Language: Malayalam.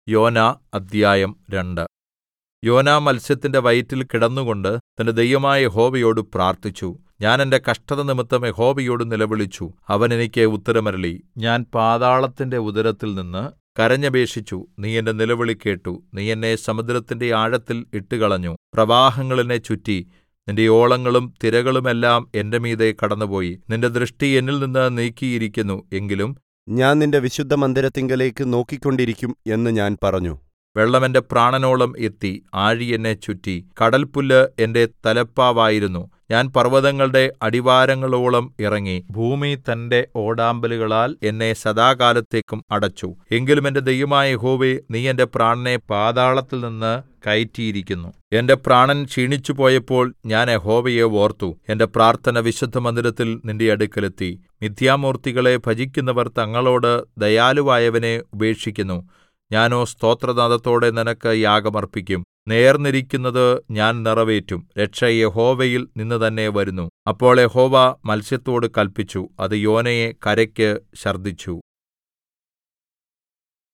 യോന അദ്ധ്യായം രണ്ട് യോനാ മത്സ്യത്തിന്റെ വയറ്റിൽ കിടന്നുകൊണ്ട് തന്റെ ദൈവമായ യഹോവയോട് പ്രാർത്ഥിച്ചു ഞാൻ എന്റെ കഷ്ടത നിമിത്തം യഹോവയോട് നിലവിളിച്ചു അവൻ എനിക്ക് ഉത്തരമരുളി ഞാൻ പാതാളത്തിന്റെ ഉദരത്തിൽനിന്ന് കരഞ്ഞപേക്ഷിച്ചു നീ എന്റെ നിലവിളി കേട്ടു നീ എന്നെ സമുദ്രത്തിന്റെ ആഴത്തിൽ ഇട്ടുകളഞ്ഞു പ്രവാഹങ്ങൾ എന്നെ ചുറ്റി നിന്റെ ഓളങ്ങളും തിരകളുമെല്ലാം എന്റെ മീതെ കടന്നുപോയി നിന്റെ ദൃഷ്ടി എന്നിൽനിന്ന് നീക്കിയിരിക്കുന്നു എങ്കിലും ഞാൻ നിന്റെ വിശുദ്ധമന്ദിരത്തിങ്കലേക്ക് നോക്കിക്കൊണ്ടിരിക്കും എന്ന് ഞാൻ പറഞ്ഞു വെള്ളം എന്റെ പ്രാണനോളം എത്തി ആഴി എന്നെ ചുറ്റി കടൽപുല്ല് എന്റെ തലപ്പാവായിരുന്നു ഞാൻ പർവ്വതങ്ങളുടെ അടിവാരങ്ങളോളം ഇറങ്ങി ഭൂമി തന്റെ ഓടാമ്പലുകളാൽ എന്നെ സദാകാലത്തേക്കും അടച്ചു എങ്കിലും എന്റെ ദൈവമായ യഹോവേ നീ എന്റെ പ്രാണനെ പാതാളത്തിൽനിന്ന് കയറ്റിയിരിക്കുന്നു എന്റെ പ്രാണൻ ക്ഷീണിച്ചുപോയപ്പോൾ ഞാൻ യഹോവയെ ഓർത്തു എന്റെ പ്രാർത്ഥന വിശുദ്ധമന്ദിരത്തിൽ നിന്റെ അടുക്കൽ എത്തി മിഥ്യാമൂർത്തികളെ ഭജിക്കുന്നവർ തങ്ങളോട് ദയാലുവായവനെ ഉപേക്ഷിക്കുന്നു ഞാനോ സ്തോത്രനാദത്തോടെ നിനക്ക് യാഗം അർപ്പിക്കും നേർന്നിരിക്കുന്നത് ഞാൻ നിറവേറ്റും രക്ഷ യഹോവയിൽ നിന്ന് തന്നെ വരുന്നു അപ്പോൾ യഹോവ മത്സ്യത്തോട് കല്പിച്ചു അത് യോനയെ കരയ്ക്ക് ഛർദ്ദിച്ചു